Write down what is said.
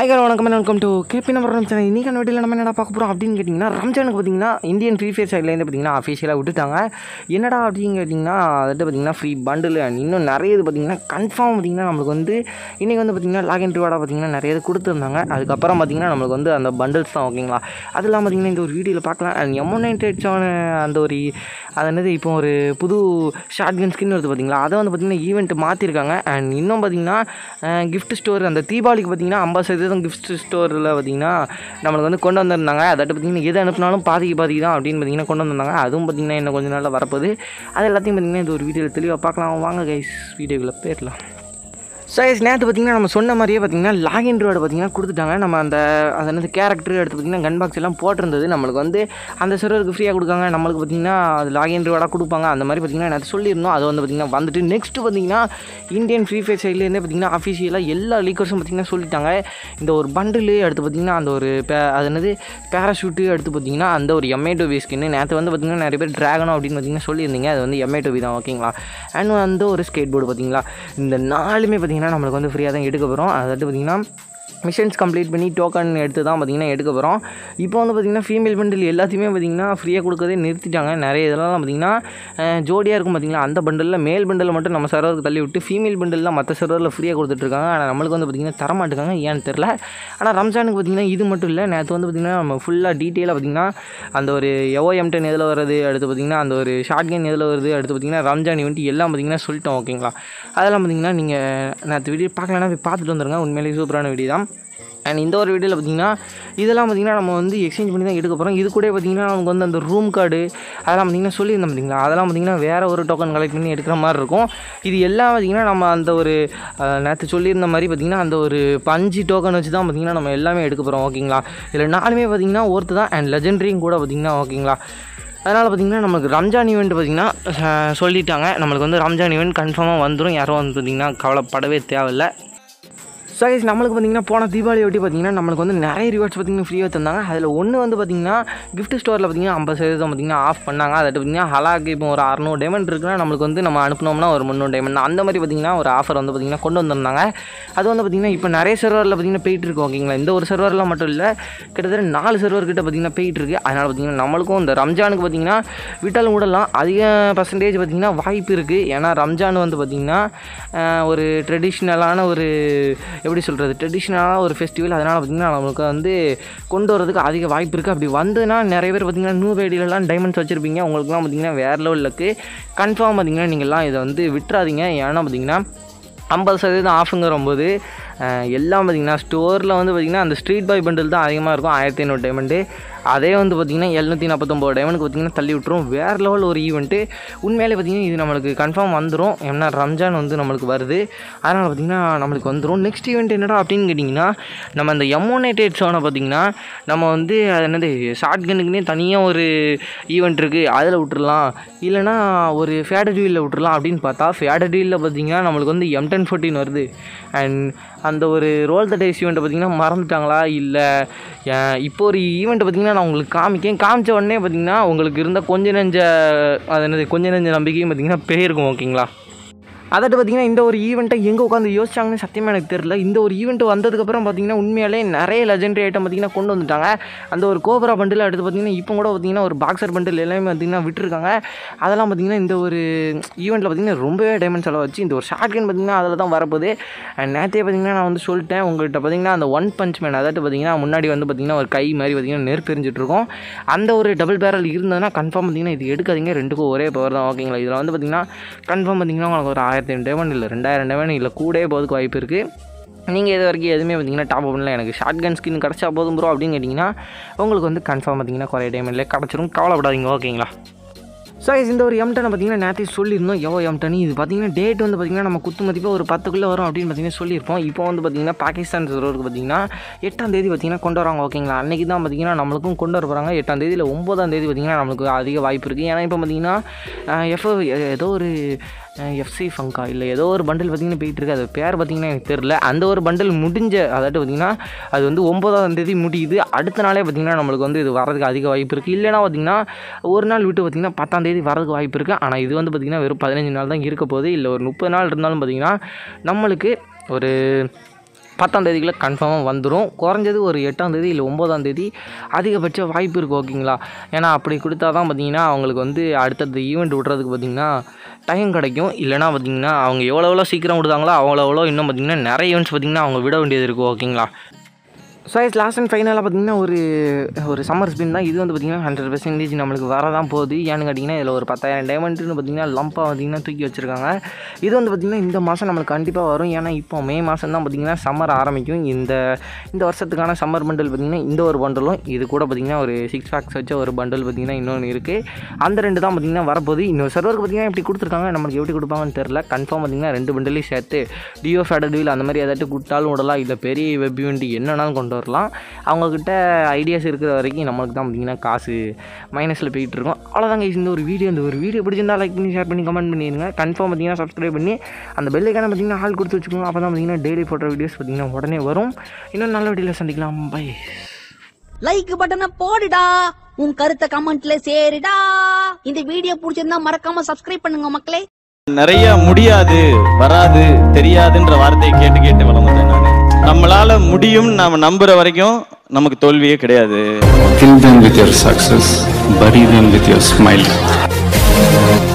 ஹைகார் வணக்கம் welcome to கேபி number Ramzan இன்றைக்கான வீட்டில் நம்ம என்னடா பார்க்க போகிறோம் அப்படின்னு கேட்டிங்கன்னா ரம்ஜானுக்கு பார்த்தீங்கன்னா இந்தியன் ஃப்ரீ ஃபயர் சைட்லேருந்து பார்த்தீங்கன்னா அஃபிஷியலாக விட்டுட்டாங்க என்னடா அப்படின்னு கேட்டிங்கன்னா அதுட்டு பார்த்தீங்கன்னா ஃப்ரீ பண்டில் அண்ட் இன்னும் நிறைய இது பார்த்தீங்கன்னா கன்ஃபார்ம் பார்த்தீங்கன்னா நம்மளுக்கு வந்து இன்றைக்கி வந்து பார்த்தீங்கன்னா லாகின் ரிவார்டாக பார்த்தீங்கன்னா நிறைய இது கொடுத்துருந்தாங்க அதுக்கப்புறம் பார்த்தீங்கன்னா நம்மளுக்கு வந்து அந்த பண்டில்ஸ் தான் ஓகேங்களா அதெல்லாம் பார்த்தீங்கன்னா இந்த ஒரு வீடியோவில் பார்க்கலாம் அண்ட் எமோனேட்டட்ஸான அந்த ஒரு அது என்னது இப்போ ஒரு புது ஷார்ட் கன் ஸ்கின் வருது பார்த்தீங்களா அதை வந்து பார்த்தீங்கன்னா ஈவெண்ட் மாற்றிருக்காங்க அண்ட் இன்னும் பார்த்தீங்கன்னா கிஃப்ட் ஸ்டோர் அந்த தீபாவளிக்கு பார்த்தீங்கன்னா ஐம்பது சதவீதம் கிஃப்ட் ஸ்டோரில் பார்த்தீங்கன்னா நம்மளுக்கு வந்து கொண்டு வந்திருந்தாங்க அதாட்டு பார்த்தீங்கன்னா எது அனுப்பினாலும் பாதிக்கு பாதிக்கு தான் அப்படின்னு பார்த்தீங்கன்னா கொண்டு வந்திருந்தாங்க அதுவும் பார்த்தீங்கன்னா இன்னும் கொஞ்சம் நாளில் வரப்போகுது அது எல்லாத்தையும் பார்த்தீங்கன்னா இது ஒரு வீடியோவில் தெளிவாக பார்க்கலாம் வாங்க கைஸ் வீடியோக்குள்ளே போயிடலாம் சைஸ் நேற்று பார்த்தீங்கன்னா நம்ம சொன்ன மாதிரியே பார்த்தீங்கன்னா லாகின் ரோடு பார்த்தீங்கன்னா கொடுத்துட்டாங்க நம்ம அந்த அது என்னது கேரக்டர் எடுத்து பார்த்தீங்கன்னா கன் பாக்ஸ் எல்லாம் போட்டிருந்தது நம்மளுக்கு வந்து அந்த சர்வருக்கு ஃப்ரீயாக கொடுக்காங்க நம்மளுக்கு பார்த்தீங்கன்னா அது லாகின் ரோடாக கொடுப்பாங்க அந்த மாதிரி பார்த்தீங்கன்னா நேற்று சொல்லியிருந்தோம் அது வந்து பார்த்தீங்கன்னா வந்துட்டு நெக்ஸ்ட் பார்த்தீங்கன்னா இந்தியன் ஃப்ரீ ஃபயர் சைட்லேருந்தே பார்த்தீங்கன்னா அஃபிஷியலாக எல்லா லீக்கர்ஸும் பார்த்தீங்கன்னா சொல்லிட்டாங்க இந்த ஒரு பண்டிலு அடுத்து பார்த்தீங்கன்னா அந்த ஒரு பே அது என்னது பேராஷூட்டு அடுத்து பார்த்தீங்கன்னா அந்த ஒரு எம்ஏ டோபி ஸ்கின்னு நேற்று வந்து பார்த்தீங்கன்னா நிறைய பேர் ட்ராகனோ அப்படின்னு பார்த்தீங்கன்னா சொல்லியிருந்தீங்க அது வந்து எம்ஏ டோபி தான் ஓகேங்களா அண்ட் வந்து ஒரு ஸ்கேட் போர்டு பார்த்தீங்களா இந்த நாலுமே பார்த்தீங்கன்னா நம்மளுக்கு வந்து ஃப்ரீயாக தான் எடுக்க போகிறோம் அதாவது பார்த்தீங்கன்னா மிஷன்ஸ் கம்ப்ளீட் பண்ணி டோக்கன் எடுத்து தான் பார்த்திங்கன்னா எடுக்க போகிறோம் இப்போ வந்து பார்த்திங்கன்னா ஃபீமேல் பண்டில் எல்லாத்தையுமே பார்த்திங்கன்னா ஃப்ரீயாக கொடுக்கறதே நிறுத்திட்டாங்க நிறைய இதெல்லாம் பார்த்திங்கன்னா ஜோடியாக இருக்கும் பார்த்திங்களா அந்த பண்டலில் மேல் பண்டலில் மட்டும் நம்ம சர்வருக்கு தள்ளி விட்டு ஃபீமேல் பண்டல்லாம் மற்ற சர்வரில் ஃப்ரீயாக கொடுத்துட்ருக்காங்க ஆனால் நம்மளுக்கு வந்து பார்த்திங்கன்னா தரமாட்டுக்காங்க ஏன்னு தெரில ஆனால் ரம்ஜானுக்கு பார்த்திங்கன்னா இது மட்டும் இல்லை நேற்று வந்து பார்த்திங்கன்னா நம்ம ஃபுல்லாக டீட்டெயிலாக பார்த்திங்கன்னா அந்த ஒரு எவோ எம் டென் எதில் வருது அடுத்து பார்த்திங்கன்னா அந்த ஒரு ஷார்ட் கேன் எதில் வருது அடுத்து பார்த்திங்கன்னா ரம்ஜான் இவெண்ட் எல்லாம் பார்த்திங்கன்னா சொல்லிட்டோம் ஓகேங்களா அதெல்லாம் பார்த்திங்கன்னா நீங்கள் நேற்று வீடியோ பார்க்கலன்னா போய் பார்த்துட்டு வந்துருங்க உண்மையிலேயே சூப்பரான வீடியோ தான் அண்ட் இந்த ஒரு வீடியோவில் பார்த்தீங்கன்னா இதெல்லாம் பார்த்திங்கன்னா நம்ம வந்து எக்ஸ்சேஞ்ச் பண்ணி தான் எடுக்க போகிறோம் இது கூட பார்த்திங்கன்னா நமக்கு வந்து அந்த ரூம் கார்டு அதெல்லாம் பார்த்திங்கன்னா சொல்லியிருந்தோம் பார்த்திங்களா அதெல்லாம் பார்த்திங்கன்னா வேறு ஒரு டோக்கன் கலெக்ட் பண்ணி எடுக்கிற மாதிரி இருக்கும் இது எல்லாம் பார்த்திங்கன்னா நம்ம அந்த ஒரு நேற்று சொல்லியிருந்த மாதிரி பார்த்திங்கன்னா அந்த ஒரு பஞ்சு டோக்கன் வச்சு தான் பார்த்திங்கன்னா நம்ம எல்லாமே எடுக்க போகிறோம் ஓகேங்களா இதில் நாலுமே பார்த்திங்கன்னா ஒருத்து தான் அண்ட் லெஜெண்ட்ரியும் கூட பார்த்திங்கன்னா ஓகேங்களா அதனால் பார்த்திங்கன்னா நமக்கு ரம்ஜான் ஈவெண்ட் பார்த்திங்கன்னா சொல்லிட்டாங்க நம்மளுக்கு வந்து ரம்ஜான் ஈவெண்ட் கன்ஃபார்மாக வந்துடும் யாரும் வந்து பார்த்திங்கன்னா கவலைப்படவே தேவையில்லை ஸோ கைஸ் நம்மளுக்கு பார்த்தீங்கன்னா போன தீபாவளி ஒட்டி பார்த்தீங்கன்னா நம்மளுக்கு வந்து நிறைய ரிவார்ட்ஸ் பார்த்தீங்கன்னா ஃப்ரீயாக தந்தாங்க அதில் ஒன்று வந்து பார்த்தீங்கன்னா கிஃப்ட் ஸ்டோரில் பார்த்தீங்கன்னா ஐம்பது சதவீதம் பார்த்தீங்கன்னா ஆஃப் பண்ணாங்க அதை பார்த்தீங்கன்னா ஹலாக்கு இப்போ ஒரு அறநூறு டைமண்ட் இருக்குன்னா நம்மளுக்கு வந்து நம்ம அனுப்பினோம்னா ஒரு முந்நூறு டைமண்ட் அந்த மாதிரி பார்த்தீங்கன்னா ஒரு ஆஃபர் வந்து பார்த்தீங்கன்னா கொண்டு வந்திருந்தாங்க அது வந்து பார்த்தீங்கன்னா இப்போ நிறைய சர்வரில் பார்த்தீங்கன்னா போயிட்டு இருக்கு ஓகேங்களா இந்த ஒரு சர்வரில் மட்டும் இல்லை கிட்டத்தட்ட நாலு சர்வர் கிட்ட பார்த்தீங்கன்னா போயிட்டு இருக்கு அதனால் பார்த்தீங்கன்னா நம்மளுக்கும் இந்த ரம்ஜானுக்கு பார்த்தீங்கன்னா விட்டாலும் விடலாம் அதிக பர்சன்டேஜ் பார்த்தீங்கன்னா வாய்ப்பு இருக்குது ஏன்னா ரம்ஜான் வந்து பார்த்திங்கன்னா ஒரு ட்ரெடிஷ்னலான ஒரு எப்படி சொல்கிறது ட்ரெடிஷ்னலான ஒரு ஃபெஸ்டிவல் அதனால் பார்த்திங்கன்னா நம்மளுக்கு வந்து கொண்டு வரதுக்கு அதிக வாய்ப்பு இருக்குது அப்படி வந்துன்னா நிறைய பேர் பார்த்திங்கன்னா நியூ ஐடியிலலாம் டைமண்ட்ஸ் வச்சுருப்பீங்க உங்களுக்குலாம் பார்த்திங்கன்னா வேறு லெவலில் இருக்குது கன்ஃபார்ம் பார்த்திங்கன்னா நீங்கள்லாம் இதை வந்து விட்டுறாதீங்க ஏன்னா பார்த்திங்கன்னா ஐம்பது சதவீதம் ஆஃபுங்கிறம்போது எல்லாம் பார்த்திங்கன்னா ஸ்டோரில் வந்து பார்த்திங்கன்னா அந்த ஸ்ட்ரீட் பாய் பண்டில் தான் அதிகமாக இருக்கும் ஆயிரத்தி ஐநூறு டைமண்டு அதே வந்து பார்த்திங்கன்னா எழுநூற்றி நாற்பத்தொம்போது டைமண்டுக்கு பார்த்திங்கன்னா தள்ளி விட்டுரும் வேறு லெவல் ஒரு ஈவெண்ட்டு உண்மையிலே பார்த்திங்கன்னா இது நம்மளுக்கு கன்ஃபார்ம் வந்துடும் ஏன்னா ரம்ஜான் வந்து நம்மளுக்கு வருது அதனால் பார்த்திங்கன்னா நம்மளுக்கு வந்துடும் நெக்ஸ்ட் ஈவெண்ட் என்னடா அப்படின்னு கேட்டிங்கன்னா நம்ம அந்த எமோனேட்டட் சோனை பார்த்திங்கன்னா நம்ம வந்து அது என்னது ஷார்ட் கன்னுக்குனே தனியாக ஒரு ஈவெண்ட் இருக்குது அதில் விட்டுறலாம் இல்லைனா ஒரு ஃபேடட் வீலில் விட்டுறலாம் அப்படின்னு பார்த்தா ஃபேடட் வீலில் பார்த்திங்கன்னா நம்மளுக்கு வந்து எம் டென் ஃபோர்டீன் வருது அண்ட் அந்த ஒரு ரோல் த டேஸ் ஈவெண்ட்டை பார்த்திங்கன்னா மறந்துட்டாங்களா இல்லை இப்போ ஒரு ஈவெண்ட்டை பார்த்திங்கன்னா நான் உங்களுக்கு காமிக்கேன் காமிச்ச உடனே பார்த்திங்கன்னா உங்களுக்கு இருந்த கொஞ்ச நெஞ்ச அது என்னது கொஞ்ச நெஞ்ச நம்பிக்கையும் பார்த்திங்கன்னா போயிருக்கும் ஓகேங்களா அதாட்டு பார்த்திங்கன்னா இந்த ஒரு ஈவெண்ட்டை எங்கே உட்காந்து யோசிச்சாங்கன்னு சத்தியமாக எனக்கு தெரில இந்த ஒரு ஈவெண்ட் வந்ததுக்கப்புறம் பார்த்திங்கன்னா உண்மையாலே நிறைய லெஜெண்டரி ஐட்டம் பார்த்திங்கன்னா கொண்டு வந்துட்டாங்க அந்த ஒரு கோபரா பண்டில் அடுத்து பார்த்திங்கன்னா இப்போ கூட பார்த்திங்கன்னா ஒரு பாக்ஸர் பண்டில் எல்லாமே பார்த்திங்கன்னா விட்டுருக்காங்க அதெல்லாம் பார்த்திங்கன்னா இந்த ஒரு ஈவெண்ட்டில் பார்த்திங்கன்னா ரொம்பவே டைமண்ட் செலவு வச்சு இந்த ஒரு ஷார்ட் கேன் பார்த்திங்கன்னா அதில் தான் வரப்போகுது அண்ட் நேற்றே பார்த்திங்கன்னா நான் வந்து சொல்லிட்டேன் உங்கள்கிட்ட பார்த்திங்கன்னா அந்த ஒன் பஞ்ச் மேன் அதாட்டு பார்த்திங்கன்னா முன்னாடி வந்து பார்த்திங்கன்னா ஒரு கை மாதிரி பார்த்திங்கன்னா நெருப்பெரிஞ்சிட்டு இருக்கும் அந்த ஒரு டபுள் பேரல் இருந்ததுன்னா கன்ஃபார்ம் பார்த்திங்கன்னா இது எடுக்காதீங்க ரெண்டுக்கும் ஒரே பவர் தான் ஓகேங்களா இதில் வந்து பார்த்திங்கன்னா கன்ஃபார்ம் பார்த்திங்கன்னா உங்களுக்கு ஒரு ஆயிரத்தி ஐநூறு டைமண்ட் இல்லை ரெண்டாயிரம் டைமண்ட் இல்லை கூடவே போகிறதுக்கு வாய்ப்பு இருக்குது நீங்கள் இது வரைக்கும் எதுவுமே பார்த்தீங்கன்னா டாப் பண்ணல எனக்கு ஷார்ட் கன் ஸ்கின் கிடச்சா போதும் ப்ரோ அப்படின்னு கேட்டிங்கன்னா உங்களுக்கு வந்து கன்ஃபார்ம் பார்த்தீங்கன்னா குறைய டைமில் கிடச்சிரும் கவலைப்படாதீங்க ஓகேங்களா ஸோ இந்த ஒரு எம்டனை பார்த்தீங்கன்னா நேற்றே சொல்லியிருந்தோம் எவ்வளோ எம்டன் இது பார்த்தீங்கன்னா டேட் வந்து பார்த்திங்கன்னா நம்ம குத்து மதிப்பாக ஒரு பத்துக்குள்ளே வரும் அப்படின்னு பார்த்தீங்கன்னா சொல்லியிருப்போம் இப்போ வந்து பார்த்திங்கன்னா பாகிஸ்தான் சர்வருக்கு பார்த்திங்கன்னா எட்டாம் தேதி பார்த்திங்கன்னா கொண்டு வராங்க ஓகேங்களா அன்றைக்கி தான் பார்த்திங்கன்னா நம்மளுக்கும் கொண்டு வர போகிறாங்க எட்டாம் தேதியில் ஒம்பதாம் தேதி பார்த்திங்கன்னா நம்மளுக்கு அதிக வாய்ப்பு இருக்குது ஏன்னா இப்போ பார்த்திங்கன்னா எஃப்ஓ ஏதோ ஒரு எஃப்சி ஃபங்கா இல்லை ஏதோ ஒரு பண்டில் பார்த்திங்கன்னா போயிட்டு இருக்கு அது பேர் பார்த்திங்கன்னா எனக்கு தெரில அந்த ஒரு பண்டில் முடிஞ்ச அதாவது பார்த்திங்கன்னா அது வந்து ஒம்பதாம் தேதி முடியுது அடுத்த நாளே பார்த்திங்கன்னா நம்மளுக்கு வந்து இது வரதுக்கு அதிக வாய்ப்பு இருக்குது இல்லைனா பார்த்திங்கன்னா ஒரு நாள் விட்டு பார்த்திங்கன்னா பத்தாம் தேதி வரதுக்கு வாய்ப்பு இருக்குது ஆனால் இது வந்து பார்த்திங்கன்னா வெறும் பதினஞ்சு நாள் தான் இருக்க போகுது இல்லை ஒரு முப்பது நாள் இருந்தாலும் பார்த்திங்கன்னா நம்மளுக்கு ஒரு பத்தாம் தேதிக்குள்ளே கன்ஃபார்மாக வந்துடும் குறைஞ்சது ஒரு எட்டாம் தேதி இல்லை ஒம்போதாம் தேதி அதிகபட்ச வாய்ப்பு இருக்குது ஓகேங்களா ஏன்னா அப்படி கொடுத்தா தான் பார்த்தீங்கன்னா அவங்களுக்கு வந்து அடுத்தடுத்த ஈவெண்ட் விட்றதுக்கு பார்த்தீங்கன்னா டைம் கிடைக்கும் இல்லைனா பார்த்தீங்கன்னா அவங்க எவ்வளோ எவ்வளோ சீக்கிரம் விடுதாங்களோ அவ்வளோ எவ்வளோ இன்னும் பார்த்தீங்கன்னா நிறைய ஈவெண்ட்ஸ் பார்த்தீங்கன்னா அவங்க விட வேண்டியது இருக்குது ஓகேங்களா ஸோ இஸ் லாஸ்ட் அண்ட் ஃபைனலாக பார்த்தீங்கன்னா ஒரு ஒரு சம்மர் ஸ்பின் தான் இது வந்து பார்த்தீங்கன்னா ஹண்ட்ரட் பர்சன்டேஜ் நம்மளுக்கு வரதான் போகுது ஏன்னு கேட்டிங்கன்னா இதில் ஒரு பத்தாயிரம் டைமண்ட்னு பார்த்தீங்கன்னா லம்பாக பார்த்தீங்கன்னா தூக்கி வச்சுருக்காங்க இது வந்து பார்த்திங்கன்னா இந்த மாதம் நம்மளுக்கு கண்டிப்பாக வரும் ஏன்னா இப்போ மே மாதம் தான் பார்த்திங்கன்னா சம்மர் ஆரம்பிக்கும் இந்த இந்த வருஷத்துக்கான சம்மர் பண்டில் பார்த்திங்கன்னா இந்த ஒரு பண்டலும் இது கூட பார்த்திங்கன்னா ஒரு சிக்ஸ் பேக்ஸ் வச்ச ஒரு பண்டல் பார்த்திங்கன்னா இன்னொன்று இருக்குது அந்த ரெண்டு தான் பார்த்திங்கன்னா வரப்போகுது இன்னொரு சர்வருக்கு பார்த்திங்கன்னா எப்படி கொடுத்துருக்காங்க நம்மளுக்கு எப்படி கொடுப்பாங்கன்னு தெரில கன்ஃபார்ம் பார்த்திங்கன்னா ரெண்டு பண்டலையும் சேர்த்து டியோ ஃபேடட் வீல் அந்த மாதிரி ஏதாட்டும் கொடுத்தாலும் விடலாம் இல்லை பெரிய வெப் ஈவெண்ட் என்னன்னாலும் கொண்டு வரலாம் அவங்கக்கிட்ட ஐடியாஸ் இருக்கிற வரைக்கும் நம்மளுக்கு தான் பார்த்திங்கன்னா காசு மைனஸில் போயிட்டு இருக்கோம் அவ்வளோதாங்க இந்த ஒரு வீடியோ இந்த ஒரு வீடியோ பிடிச்சிருந்தா லைக் பண்ணி ஷேர் பண்ணி கமெண்ட் பண்ணிடுங்க கன்ஃபார்ம் பார்த்தீங்கன்னா சப்ஸ்கிரைப் பண்ணி அந்த பெல்லைக்கான பார்த்தீங்கன்னா ஆள் கொடுத்து வச்சுக்கோங்க அப்போ தான் பார்த்தீங்கன்னா டெய்லி போடுற வீடியோஸ் பார்த்தீங்கன்னா உடனே வரும் இன்னும் நல்ல வீடியோவில் சந்திக்கலாம் பை லைக் பட்டனை போடுடா உன் கருத்தை கமெண்ட்ல சேருடா இந்த வீடியோ பிடிச்சிருந்தா மறக்காம சப்ஸ்கிரைப் பண்ணுங்க மக்களே நிறைய முடியாது வராது தெரியாதுன்ற வார்த்தையை கேட்டு கேட்டு வளர்ந்தேன் நான் நம்மளால முடியும் நாம நம்புற வரைக்கும் நமக்கு தோல்வியே கிடையாது Kill them with your success, bury them with your smile.